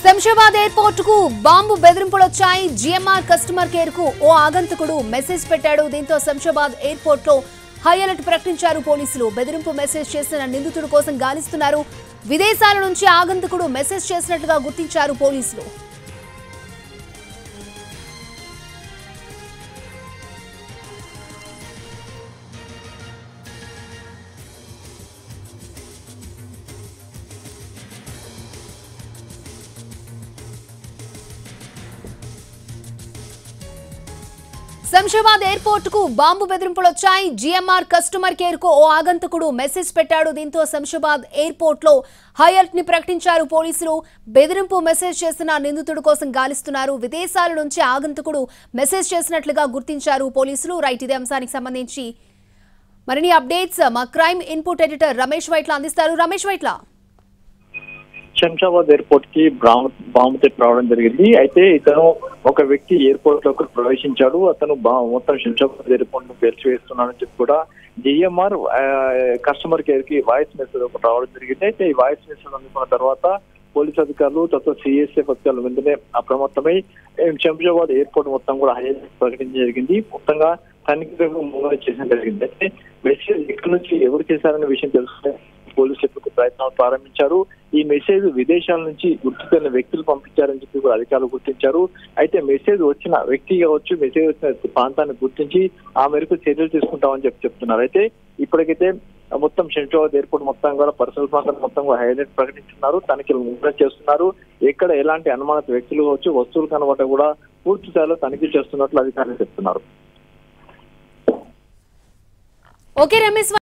Shamshabad airport కు bomb బెదిరింపులు వచ్చాయి జిఎంఆర్ కస్టమర్ కేర్ కు ఓ ఆగంతకుడు మెసేజ్ పెట్టాడు దీంతో శంషాబాద్ ఎయిర్పోర్ట్ లో హై అలర్ట్ ప్రకటించారు పోలీసులు బెదిరింపు మెసేజ్ చేసిన నిందితుడి కోసం గాలిస్తున్నారు విదేశాల నుంచి ఆగంతకుడు మెసేజ్ చేసినట్లుగా గుర్తించారు పోలీసులు శంషాబాద్ ఎయిర్పోర్ట్ కు బాంబు బెదిరింపులు వచ్చాయి జిఎంఆర్ కస్టమర్ కేర్ కు ఓ ఆగంతకుడు మెసేజ్ పెట్టాడు దీంతో శంషాబాద్ ఎయిర్పోర్ట్ లో హై అలర్ట్ ని ప్రకటించారు పోలీసులు బెదిరింపు మెసేజ్ చేసిన నిందితుడి కోసం గాలిస్తున్నారు విదేశాల నుంచి ఆగంతకుడు మెసేజ్ చేసినట్లుగా గుర్తించారు పోలీసులు రైట్ ఇదే అంశానికి సంబంధించి మరిన్ని అప్డేట్స్ మా crime input editor Ramesh Vaitla అందిస్తారు రమేష్ వైట్ల శంషాబాద్ ఎయిర్పోర్ట్ కి బాంబు బాంబు తెప్పి రావడం జరిగింది అయితే ఇతను ఒక వ్యక్తి ఎయిర్పోర్ట్ లోకి ప్రవేశించాడు అతను బా- మొత్తం శంషాబాద్ ఎయిర్పోర్ట్ ను పేల్చివేస్తున్నాడని చెప్పి కూడా జిఎంఆర్ కస్టమర్ కేర్ కి వాయిస్ మెసేజ్ ఒకటి రావడం జరిగింది అయితే ఈ వాయిస్ మెసేజ్ అందుకున్న తర్వాత పోలీస్ అధికారులు తర్వాత సిఎస్ఎఫ్ అధికారులు వెంటనే అప్రమత్తమై ఏ, శంషాబాద్ ఎయిర్పోర్ట్ మొత్తం కూడా హై అలర్ట్ ప్రకటించడం జరిగింది మొత్తంగా తనిఖీలకు ముందు చేయడం జరిగింది అయితే మెసేజ్ ఎక్కడి నుంచి ఎవరు చేశారనే విషయం తెలుసుకునే పోలీసులు ఎప్పుడు ప్రయత్నాలు ప్రారంభించారు ఈ మెసేజ్ విదేశాల నుంచి గుర్తు తెలియని వ్యక్తులు పంపించారని చెప్పి కూడా అధికారులు గుర్తించారు అయితే మెసేజ్ వచ్చిన వ్యక్తి కావచ్చు మెసేజ్ వచ్చిన ప్రాంతాన్ని గుర్తించి ఆ మేరకు చర్యలు తీసుకుంటామని చెప్పి చెప్తున్నారు అయితే ఇప్పటికైతే మొత్తం శంషాబాద్ ఎయిర్పోర్ట్ మొత్తం కూడా పరిసర ప్రాంతం మొత్తం కూడా హైలైట్ ప్రకటించున్నారు తనిఖీలు ముమ్మరం చేస్తున్నారు ఎక్కడ ఎలాంటి అనుమానిత వ్యక్తులు కావచ్చు వస్తువులు కనబడ్డా కూడా పూర్తి స్థాయిలో తనిఖీ చేస్తున్నట్లు అధికారులు చెప్తున్నారు ఓకే రమేష్